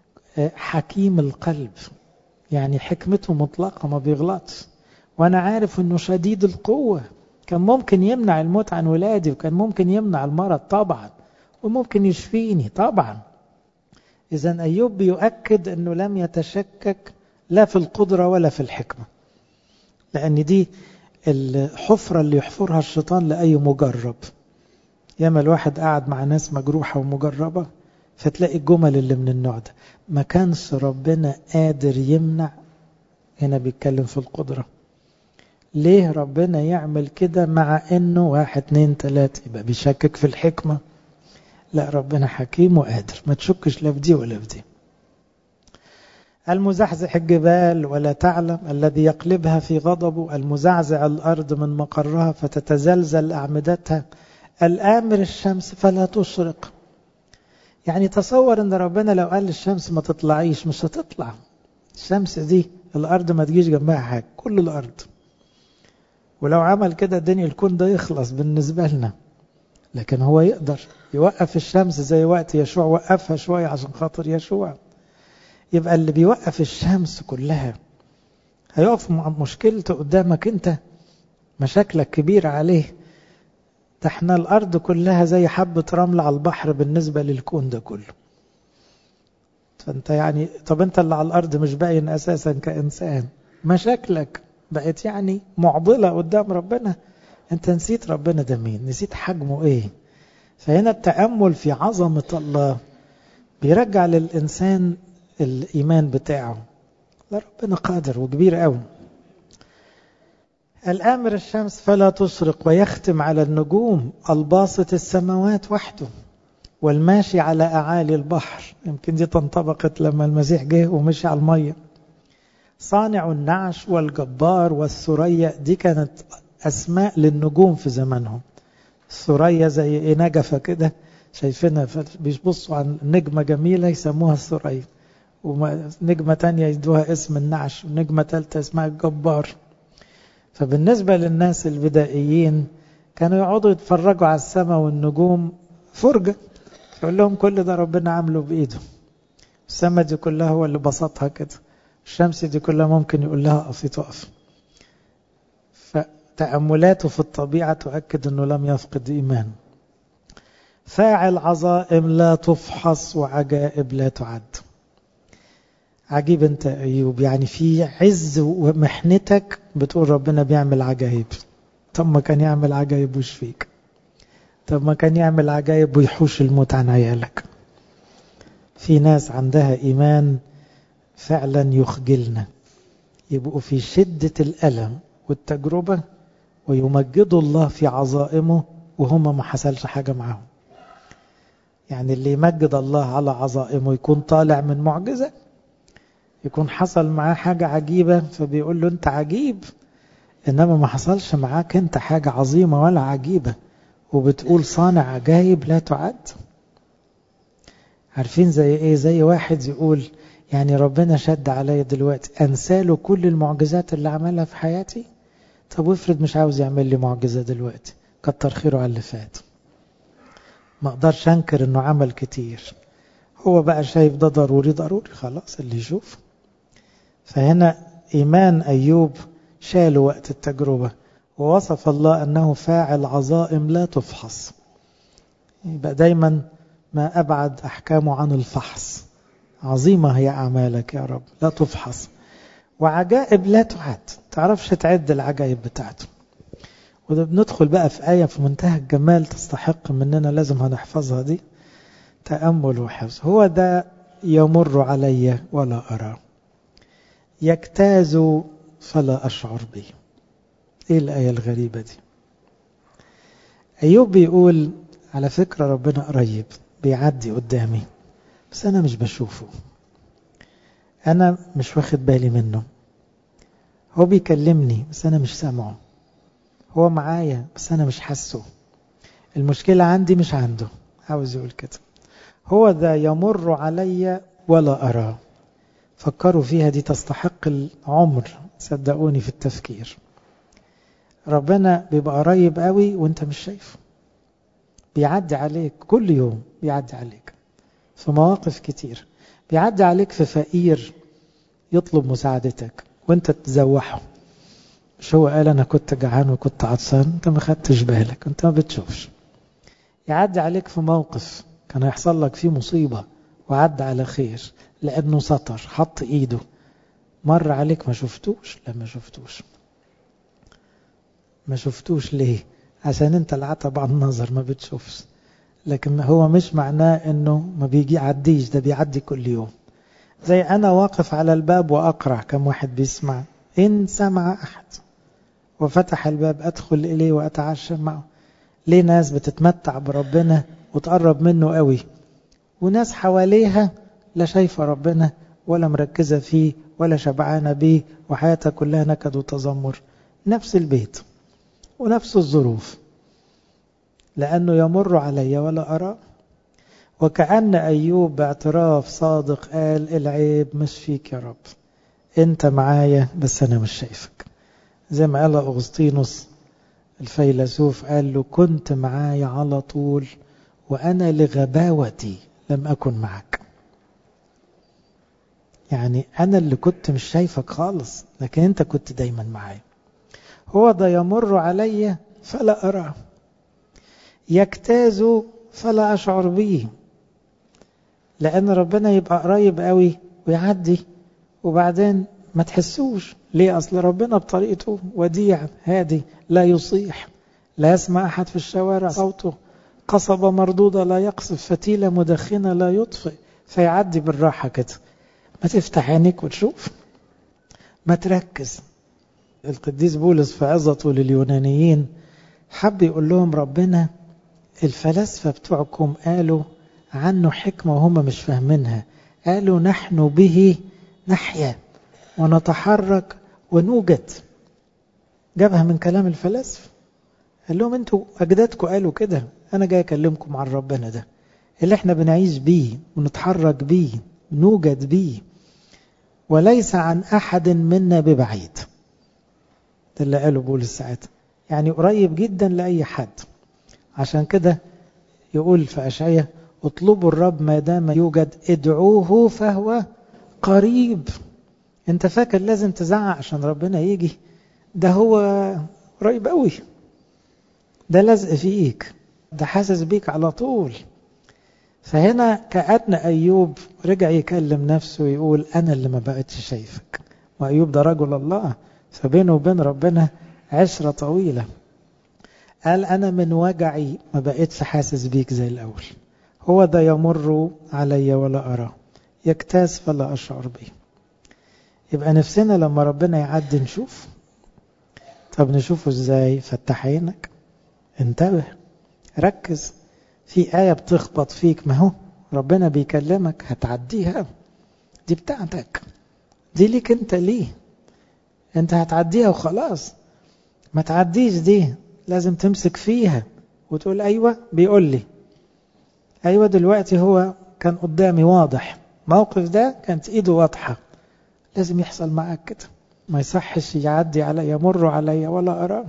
حكيم القلب يعني حكمته مطلقة ما بيغلطش وأنا عارف أنه شديد القوة كان ممكن يمنع الموت عن ولادي وكان ممكن يمنع المرض طبعا وممكن يشفيني طبعا إذا أيوب بيؤكد أنه لم يتشكك لا في القدرة ولا في الحكمة لأن دي الحفرة اللي يحفرها الشيطان لأي مجرب ياما الواحد قاعد مع ناس مجروحة ومجربة فتلاقي الجمل اللي من النوع ده ما كانش ربنا قادر يمنع هنا بيتكلم في القدرة ليه ربنا يعمل كده مع انه واحد اتنين تلاتة يبقى بيشكك في الحكمة لا ربنا حكيم وقادر ما تشكش لا في دي ولا في دي المزحزح الجبال ولا تعلم الذي يقلبها في غضبه المزعزع الأرض من مقرها فتتزلزل أعمدتها الآمر الشمس فلا تشرق يعني تصور ان ربنا لو قال للشمس ما تطلعيش مش هتطلع الشمس دي الأرض ما تجيش جنبها حاجة كل الأرض ولو عمل كده الدنيا الكون ده يخلص بالنسبة لنا لكن هو يقدر يوقف الشمس زي وقت يشوع وقفها شوية عشان خاطر يشوع يبقى اللي بيوقف الشمس كلها هيقف مشكلته قدامك انت مشاكلك كبيرة عليه ده احنا الارض كلها زي حبة رمل على البحر بالنسبة للكون ده كله فانت يعني طب انت اللي على الارض مش باين اساسا كانسان مشاكلك بقت يعني معضلة قدام ربنا انت نسيت ربنا ده مين نسيت حجمه ايه فهنا التأمل في عظمة الله بيرجع للإنسان الإيمان بتاعه لا ربنا قادر وكبير قوي الآمر الشمس فلا تشرق ويختم على النجوم الباسط السماوات وحده والماشي على أعالي البحر يمكن دي تنطبقت لما المسيح جه ومشي على المية صانع النعش والجبار والثريا دي كانت أسماء للنجوم في زمانهم الثريا زي إيه نجفة كده شايفينها بيبصوا عن نجمة جميلة يسموها الثريا ونجمة تانية يدوها اسم النعش ونجمة تالتة اسمها الجبار فبالنسبة للناس البدائيين كانوا يقعدوا يتفرجوا على السماء والنجوم فرجة يقول لهم كل ده ربنا عامله بإيده السماء دي كلها هو اللي بسطها كده الشمس دي كلها ممكن يقول لها قفي تقف فتأملاته في الطبيعة تؤكد أنه لم يفقد إيمان فاعل عظائم لا تفحص وعجائب لا تعد عجيب انت ايوب يعني في عز ومحنتك بتقول ربنا بيعمل عجائب طب ما كان يعمل عجائب وش فيك طب ما كان يعمل عجائب ويحوش الموت عن عيالك في ناس عندها ايمان فعلا يخجلنا يبقوا في شدة الألم والتجربة ويمجدوا الله في عظائمه وهم ما حصلش حاجة معاهم يعني اللي يمجد الله على عظائمه يكون طالع من معجزة يكون حصل معاه حاجة عجيبة فبيقول له انت عجيب انما ما حصلش معاك انت حاجة عظيمة ولا عجيبة وبتقول صانع عجايب لا تعد عارفين زي ايه زي واحد يقول يعني ربنا شد عليا دلوقتي انساله كل المعجزات اللي عملها في حياتي طب وافرض مش عاوز يعمل لي معجزة دلوقتي كتر خيره على اللي فات ما اقدرش انكر انه عمل كتير هو بقى شايف ده ضروري ضروري خلاص اللي يشوف فهنا ايمان ايوب شاله وقت التجربة ووصف الله انه فاعل عظائم لا تفحص يبقى دايما ما ابعد احكامه عن الفحص عظيمة هي اعمالك يا رب لا تفحص وعجائب لا تعد تعرفش تعد العجائب بتاعته وده بندخل بقى في آية في منتهى الجمال تستحق مننا لازم هنحفظها دي تأمل وحفظ هو ده يمر علي ولا أرى يجتاز فلا أشعر به إيه الآية الغريبة دي أيوب بيقول على فكرة ربنا قريب بيعدي قدامي بس أنا مش بشوفه أنا مش واخد بالي منه هو بيكلمني بس أنا مش سامعه هو معايا بس أنا مش حاسه المشكلة عندي مش عنده عاوز يقول كده هو ذا يمر علي ولا أراه فكروا فيها دي تستحق العمر صدقوني في التفكير ربنا بيبقى قريب قوي وانت مش شايفه بيعدي عليك كل يوم بيعدي عليك في مواقف كتير بيعدي عليك في فقير يطلب مساعدتك وانت تزوحه مش هو قال انا كنت جعان وكنت عطسان انت ما خدتش بالك انت ما بتشوفش يعدي عليك في موقف كان هيحصل لك فيه مصيبة وعدى على خير لأنه سطر حط إيده مر عليك ما شفتوش لا ما شفتوش ما شفتوش ليه عشان انت العتب عن النظر ما بتشوفش لكن هو مش معناه انه ما بيجي عديش ده بيعدي كل يوم زي انا واقف على الباب واقرع كم واحد بيسمع ان سمع احد وفتح الباب ادخل اليه واتعشى معه ليه ناس بتتمتع بربنا وتقرب منه قوي وناس حواليها لا شايفة ربنا ولا مركزة فيه ولا شبعانة بيه وحياتها كلها نكد وتذمر نفس البيت ونفس الظروف لأنه يمر علي ولا أرى وكأن أيوب باعتراف صادق قال العيب مش فيك يا رب انت معايا بس أنا مش شايفك زي ما قال أغسطينوس الفيلسوف قال له كنت معايا على طول وأنا لغباوتي لم أكن معك يعني أنا اللي كنت مش شايفك خالص لكن أنت كنت دايما معايا هو ده يمر علي فلا أراه يجتاز فلا أشعر به لأن ربنا يبقى قريب قوي ويعدي وبعدين ما تحسوش ليه أصل ربنا بطريقته وديع هادي لا يصيح لا يسمع أحد في الشوارع صوته قصبة مردودة لا يقصف فتيلة مدخنة لا يطفئ فيعدي بالراحة كده ما تفتح عينيك وتشوف ما تركز القديس بولس في عظته لليونانيين حب يقول لهم ربنا الفلاسفة بتوعكم قالوا عنه حكمة وهم مش فاهمينها قالوا نحن به نحيا ونتحرك ونوجد جابها من كلام الفلاسفة قال لهم انتوا أجدادكم قالوا كده أنا جاي أكلمكم عن ربنا ده اللي احنا بنعيش بيه ونتحرك بيه نوجد بيه وليس عن أحد منا ببعيد ده اللي قاله بولس ساعتها يعني قريب جدا لأي حد عشان كده يقول في أشعية اطلبوا الرب ما دام يوجد ادعوه فهو قريب انت فاكر لازم تزعق عشان ربنا يجي ده هو قريب قوي ده لزق فيك ده حاسس بيك على طول فهنا كأن أيوب رجع يكلم نفسه ويقول أنا اللي ما بقتش شايفك وأيوب ده رجل الله فبينه وبين ربنا عشرة طويلة قال أنا من وجعي ما بقتش حاسس بيك زي الأول هو ده يمر علي ولا أراه يجتاز فلا أشعر به يبقى نفسنا لما ربنا يعدي نشوف طب نشوفه ازاي فتح عينك انتبه ركز في آية بتخبط فيك ما هو ربنا بيكلمك هتعديها دي بتاعتك دي ليك انت ليه انت هتعديها وخلاص ما تعديش دي لازم تمسك فيها وتقول ايوه بيقول لي ايوه دلوقتي هو كان قدامي واضح موقف ده كانت ايده واضحه لازم يحصل معاك كده ما يصحش يعدي علي يمر علي ولا اراه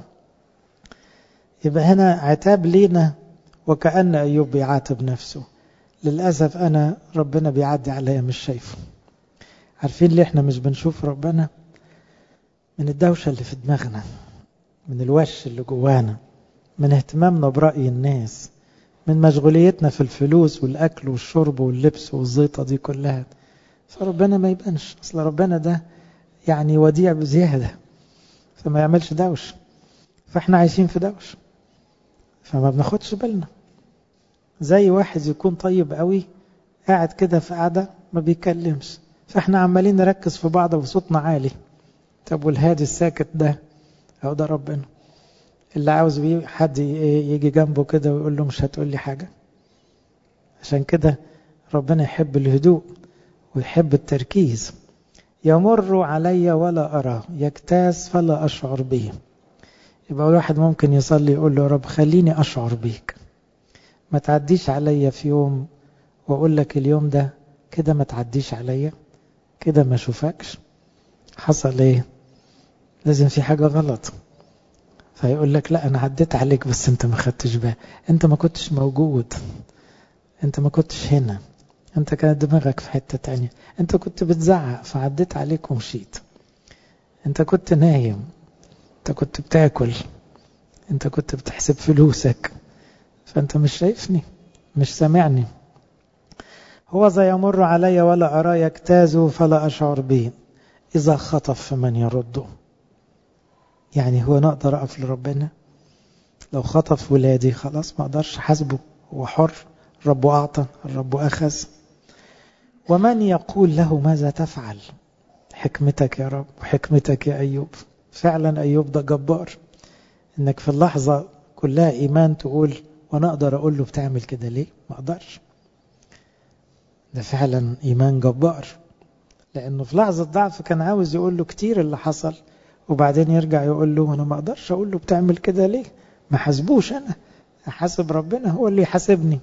يبقى هنا عتاب لينا وكأن أيوب بيعاتب نفسه للأسف أنا ربنا بيعدي عليا مش شايفه عارفين ليه احنا مش بنشوف ربنا من الدوشة اللي في دماغنا من الوش اللي جوانا من اهتمامنا برأي الناس من مشغوليتنا في الفلوس والأكل والشرب واللبس والزيطة دي كلها فربنا ما يبانش أصل ربنا ده يعني وديع بزيادة فما يعملش دوش فاحنا عايشين في دوش فما بناخدش بالنا زي واحد يكون طيب قوي قاعد كده في قعدة ما بيتكلمش فاحنا عمالين نركز في بعض وصوتنا عالي طب والهادي الساكت ده هو ده ربنا اللي عاوز بيه حد يجي جنبه كده ويقول له مش هتقول لي حاجة عشان كده ربنا يحب الهدوء ويحب التركيز يمر علي ولا أراه يجتاز فلا أشعر به يبقى الواحد ممكن يصلي يقول له يا رب خليني أشعر بيك ما تعديش عليا في يوم وأقول لك اليوم ده كده ما تعديش عليا كده ما اشوفكش حصل ايه لازم في حاجة غلط فيقول لك لا انا عديت عليك بس انت ما خدتش بالك انت ما كنتش موجود انت ما كنتش هنا انت كانت دماغك في حتة تانية انت كنت بتزعق فعديت عليك ومشيت انت كنت نايم انت كنت بتاكل انت كنت بتحسب فلوسك فانت مش شايفني مش سامعني هو ذا يمر علي ولا أرى يجتاز فلا أشعر به إذا خطف فمن يرده يعني هو نقدر أقف لربنا لو خطف ولادي خلاص ما أقدرش حاسبه هو حر الرب أعطى الرب أخذ ومن يقول له ماذا تفعل حكمتك يا رب وحكمتك يا أيوب فعلا أيوب ده جبار إنك في اللحظة كلها إيمان تقول وأنا أقدر أقول له بتعمل كده ليه ما أقدرش ده فعلا إيمان جبار لأنه في لحظة ضعف كان عاوز يقول له كتير اللي حصل وبعدين يرجع يقول له أنا ما أقدرش أقول له بتعمل كده ليه ما حاسبوش أنا أحاسب ربنا هو اللي يحاسبني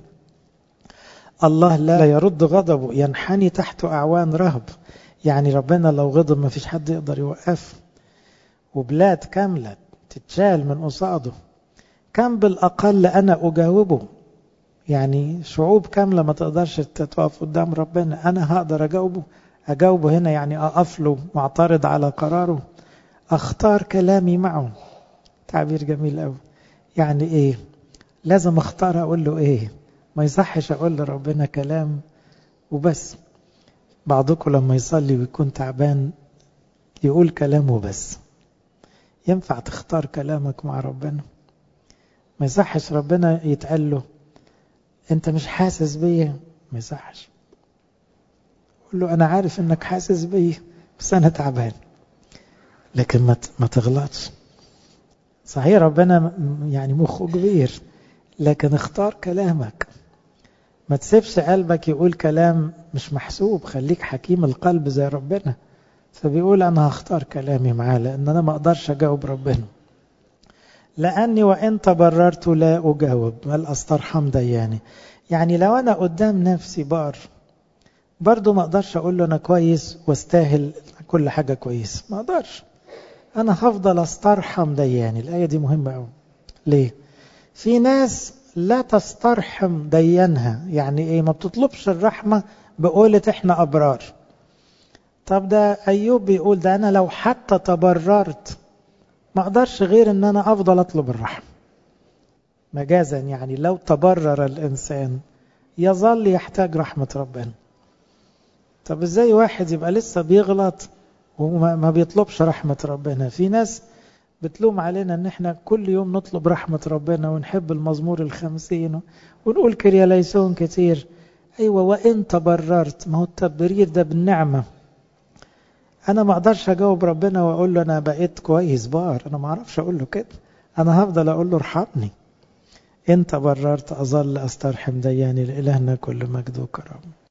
الله لا يرد غضبه ينحني تحت أعوان رهب يعني ربنا لو غضب ما فيش حد يقدر يوقفه وبلاد كاملة تتشال من قصاده كم بالأقل أنا أجاوبه يعني شعوب كاملة ما تقدرش تقف قدام ربنا أنا هقدر أجاوبه أجاوبه هنا يعني أقف له معترض على قراره أختار كلامي معه تعبير جميل أوي يعني إيه لازم أختار أقول له إيه ما يصحش أقول لربنا كلام وبس بعضكم لما يصلي ويكون تعبان يقول كلامه بس ينفع تختار كلامك مع ربنا ما يصحش ربنا يتقال له انت مش حاسس بيا ما يصحش قول له انا عارف انك حاسس بيا بس انا تعبان لكن ما ما تغلطش صحيح ربنا يعني مخه كبير لكن اختار كلامك ما تسيبش قلبك يقول كلام مش محسوب خليك حكيم القلب زي ربنا فبيقول انا هختار كلامي معاه لان انا ما اقدرش اجاوب ربنا لاني وان تبررت لا اجاوب بل استرحم دياني يعني لو انا قدام نفسي بار برضه ما اقدرش اقول له انا كويس واستاهل كل حاجه كويس ما اقدرش انا هفضل استرحم دياني الايه دي مهمه قوي ليه في ناس لا تسترحم ديانها يعني ايه ما بتطلبش الرحمه بقولة احنا ابرار طب ده ايوب بيقول ده انا لو حتى تبررت ما اقدرش غير ان انا افضل اطلب الرحمه مجازا يعني لو تبرر الانسان يظل يحتاج رحمه ربنا طب ازاي واحد يبقى لسه بيغلط وما بيطلبش رحمه ربنا في ناس بتلوم علينا ان احنا كل يوم نطلب رحمه ربنا ونحب المزمور الخمسين ونقول كرياليسون كتير ايوه وان تبررت ما هو التبرير ده بالنعمه انا ما اقدرش اجاوب ربنا واقول له انا بقيت كويس بار انا ما اعرفش اقول له كده انا هفضل اقول له ارحمني انت بررت اظل استرحم دياني لالهنا كل مجد وكرم